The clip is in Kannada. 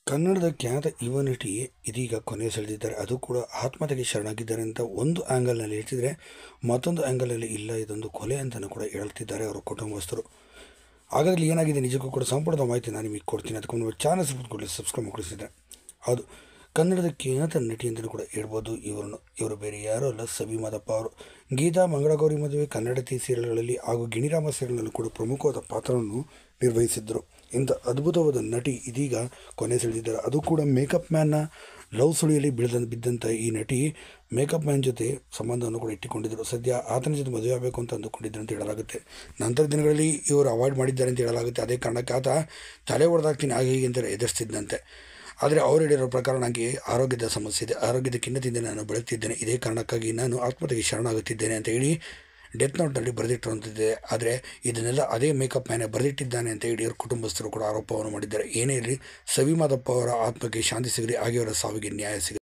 ಕನ್ನಡದ ಖ್ಯಾತ ಯುವ ನಟಿ ಇದೀಗ ಕೊನೆ ಸೆಳೆದಿದ್ದಾರೆ ಅದು ಕೂಡ ಆತ್ಮಹತ್ಯೆಗೆ ಶರಣಾಗಿದ್ದಾರೆ ಅಂತ ಒಂದು ಆ್ಯಂಗಲ್ನಲ್ಲಿ ಹೇಳ್ತಿದ್ರೆ ಮತ್ತೊಂದು ಆ್ಯಂಗಲಲ್ಲಿ ಇಲ್ಲ ಇದೊಂದು ಕೊಲೆ ಅಂತಲೂ ಕೂಡ ಹೇಳ್ತಿದ್ದಾರೆ ಅವರ ಕುಟುಂಬಸ್ಥರು ಹಾಗಾದರೆ ಏನಾಗಿದೆ ನಿಜಕ್ಕೂ ಕೂಡ ಸಂಪೂರ್ಣ ಮಾಹಿತಿ ನಾನು ನಿಮಗೆ ಕೊಡ್ತೀನಿ ಅದಕ್ಕೆ ನಮ್ಮ ಚಾನಲ್ ಕೊಡಲಿ ಸಬ್ಸ್ಕ್ರೈಬ್ ಮಾಡಿಸಿದ್ರೆ ಹೌದು ಕನ್ನಡದ ಖ್ಯಾತ ನಟಿ ಅಂತಲೂ ಕೂಡ ಹೇಳ್ಬೋದು ಇವರನ್ನು ಇವರು ಬೇರೆ ಯಾರೂ ಅಲ್ಲ ಸಬಿ ಮಾದಪ್ಪ ಅವರು ಗೀತಾ ಮಂಗಳಗೌರಿ ಮದುವೆ ಕನ್ನಡತಿ ಸೀರಿಯಲ್ಗಳಲ್ಲಿ ಹಾಗೂ ಗಿಣಿರಾಮ ಸೀರಿಯಲ್ನಲ್ಲೂ ಕೂಡ ಪ್ರಮುಖವಾದ ಪಾತ್ರವನ್ನು ನಿರ್ವಹಿಸಿದ್ದರು ಇಂಥ ಅದ್ಭುತವಾದ ನಟಿ ಇದೀಗ ಕೊನೆ ಸೆಳೆದಿದ್ದಾರೆ ಅದು ಕೂಡ ಮೇಕಪ್ ಮ್ಯಾನ್ನ ಲವ್ ಸುಳಿಯಲ್ಲಿ ಬೀಳ್ದ ಬಿದ್ದಂಥ ಈ ನಟಿ ಮೇಕಪ್ ಮ್ಯಾನ್ ಜೊತೆ ಸಂಬಂಧವನ್ನು ಕೂಡ ಇಟ್ಟುಕೊಂಡಿದ್ದರು ಸದ್ಯ ಆತನ ಜೊತೆ ಮದುವೆ ಆಗಬೇಕು ಅಂತ ಅಂದುಕೊಂಡಿದ್ದರು ಅಂತ ಹೇಳಲಾಗುತ್ತೆ ನಂತರ ದಿನಗಳಲ್ಲಿ ಇವರು ಅವಾಯ್ಡ್ ಮಾಡಿದ್ದಾರೆ ಅಂತ ಹೇಳಲಾಗುತ್ತೆ ಅದೇ ಕಾರಣಕ್ಕೆ ಆತ ತಲೆ ಹೊಡೆದಾಗ್ತೀನಿ ಹಾಗೆ ಹೀಗೆ ಅಂತ ಎದುರಿಸ್ತಿದ್ದಂತೆ ಆದರೆ ಅವರು ಹೇಳಿರೋ ಪ್ರಕಾರ ನನಗೆ ಆರೋಗ್ಯದ ಸಮಸ್ಯೆ ಇದೆ ಆರೋಗ್ಯದ ಖಿನ್ನತೆಯಿಂದ ನಾನು ಬೆಳೆಯುತ್ತಿದ್ದೇನೆ ಇದೇ ಕಾರಣಕ್ಕಾಗಿ ನಾನು ಆತ್ಮಹತ್ಯೆಗೆ ಶರಣಾಗುತ್ತಿದ್ದೇನೆ ಅಂತ ಹೇಳಿ ಡೆತ್ ನೋಟ್ನಲ್ಲಿ ಬರೆದಿಟ್ಟಿರುವಂಥದ್ದಿದೆ ಆದರೆ ಇದನ್ನೆಲ್ಲ ಅದೇ ಮೇಕಪ್ ಮ್ಯಾನೇ ಬರೆದಿಟ್ಟಿದ್ದಾನೆ ಅಂತ ಹೇಳಿ ಅವ್ರ ಕುಟುಂಬಸ್ಥರು ಕೂಡ ಆರೋಪವನ್ನು ಮಾಡಿದ್ದಾರೆ ಏನೇ ಇರಲಿ ಸವಿ ಮಾದಪ್ಪ ಅವರ ಆತ್ಮಕ್ಕೆ ಶಾಂತಿ ಸಿಗಲಿ ಹಾಗೆ ಅವರ ಸಾವಿಗೆ ನ್ಯಾಯ ಸಿಗಲಿ